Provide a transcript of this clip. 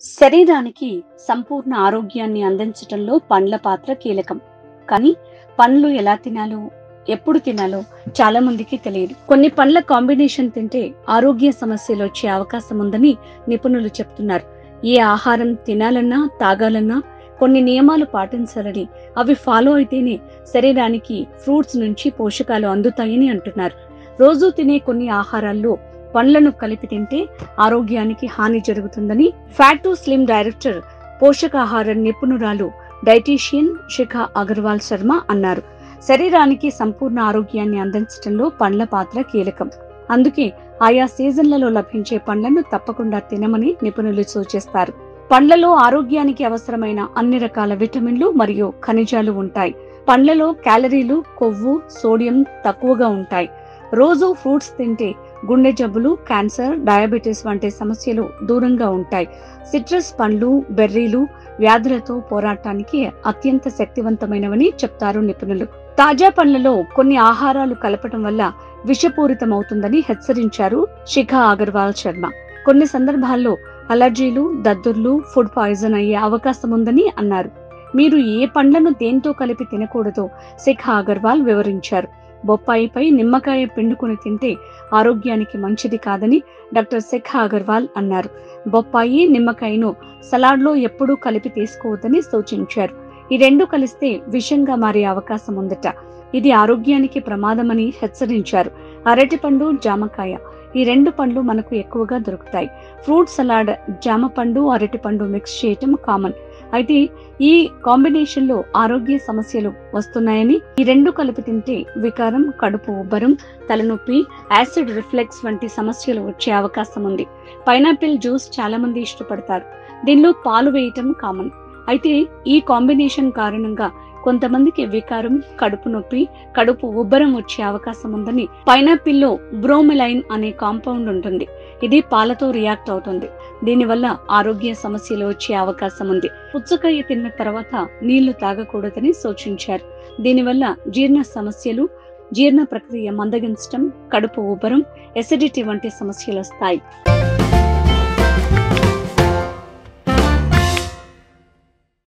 శరీరానికి సంపూర్ణ ఆరోగ్యాన్ని అందించటంలో పండ్ల పాత్ర కీలకం కానీ పండ్లు ఎలా తినాలో ఎప్పుడు తినాలో చాలా మందికి తెలియదు కొన్ని పండ్ల కాంబినేషన్ తింటే ఆరోగ్య సమస్యలు వచ్చే అవకాశం ఉందని నిపుణులు చెప్తున్నారు ఏ ఆహారం తినాలన్నా తాగాలన్నా కొన్ని నియమాలు పాటించాలని అవి ఫాలో అయితేనే శరీరానికి ఫ్రూట్స్ నుంచి పోషకాలు అందుతాయని అంటున్నారు రోజు తినే కొన్ని ఆహారాల్లో పండ్లను కలిపి తింటే ఆరోగ్యానికి హాని జరుగుతుందని ఫ్యాట్ టు స్లిమ్ డైరెక్టర్ పోషకాహార నిపుణురాలు డైటీషియన్ శిఖ అగర్వాల్ శర్మ అన్నారు శరీరానికి సంపూర్ణ ఆరోగ్యాన్ని అందించడంలో పండ్ల పాత్ర కీలకం అందుకే ఆయా సీజన్లలో లభించే పండ్లను తప్పకుండా తినమని నిపుణులు సూచిస్తారు పండ్లలో ఆరోగ్యానికి అవసరమైన అన్ని రకాల విటమిన్లు మరియు ఖనిజాలు ఉంటాయి పండ్లలో క్యాలరీలు కొవ్వు సోడియం తక్కువగా ఉంటాయి రోజు ఫ్రూట్స్ తింటే గుండె జబ్బులు క్యాన్సర్ డయాబెటీస్ వంటి సమస్యలు దూరంగా ఉంటాయి సిట్రస్ పండ్లు బెర్రీలు వ్యాధులతో పోరాటానికి అత్యంత శక్తివంతమైనవని చెప్తారు నిపుణులు తాజా పండ్లలో కొన్ని ఆహారాలు కలపటం వల్ల విషపూరితమవుతుందని హెచ్చరించారు శిఖా అగర్వాల్ శర్మ కొన్ని సందర్భాల్లో అలర్జీలు దద్దుర్లు ఫుడ్ పాయిజన్ అయ్యే అవకాశం ఉందని అన్నారు మీరు ఏ పండ్లను దేంతో కలిపి తినకూడదో శిఖా అగర్వాల్ వివరించారు బొప్పాయిపై నిమ్మకాయ పిండుకుని తింటే ఆరోగ్యానికి మంచిది కాదని డాక్టర్ శిఖా అగర్వాల్ అన్నారు బొప్పాయి నిమ్మకాయను సలాడ్లో ఎప్పుడూ కలిపి తీసుకోవద్దని సూచించారు ఈ రెండు కలిస్తే విషంగా మారే అవకాశం ఉందట ఇది ఆరోగ్యానికి ప్రమాదమని హెచ్చరించారు అరటిపండు జామకాయ ఈ రెండు పండ్లు మనకు ఎక్కువగా దొరుకుతాయి ఫ్రూట్ సలాడ్ జామ పండు అరటిపండు మిక్స్ చేయటం కామన్ అయితే ఈ కాంబినేషన్ లో ఆరోగ్య సమస్యలు వస్తున్నాయని ఈ రెండు కలిపి తింటే వికారం కడుపు ఉబ్బరం తలనొప్పి యాసిడ్ రిఫ్లెక్స్ వంటి సమస్యలు వచ్చే అవకాశం ఉంది పైనాపిల్ జ్యూస్ చాలా మంది ఇష్టపడతారు దీనిలో పాలు వేయటం కామన్ అయితే ఈ కాంబినేషన్ కారణంగా కొంతమందికి వికారం కడుపు నొప్పి కడుపు ఉబ్బరం వచ్చే అవకాశం ఉందని పైనాపిల్లో బ్రోమిలైన్ అనే కాంపౌండ్ ఉంటుంది ఇది పాలతో రియాక్ట్ అవుతుంది దీనివల్ల ఆరోగ్య సమస్యలు వచ్చే అవకాశం ఉంది పుచ్చకాయ తిన్న తర్వాత నీళ్లు తాగకూడదని సూచించారు దీనివల్ల జీర్ణ సమస్యలు జీర్ణ ప్రక్రియ మందగించటం కడుపు ఉబ్బరం ఎసిడిటీ వంటి సమస్యలు వస్తాయి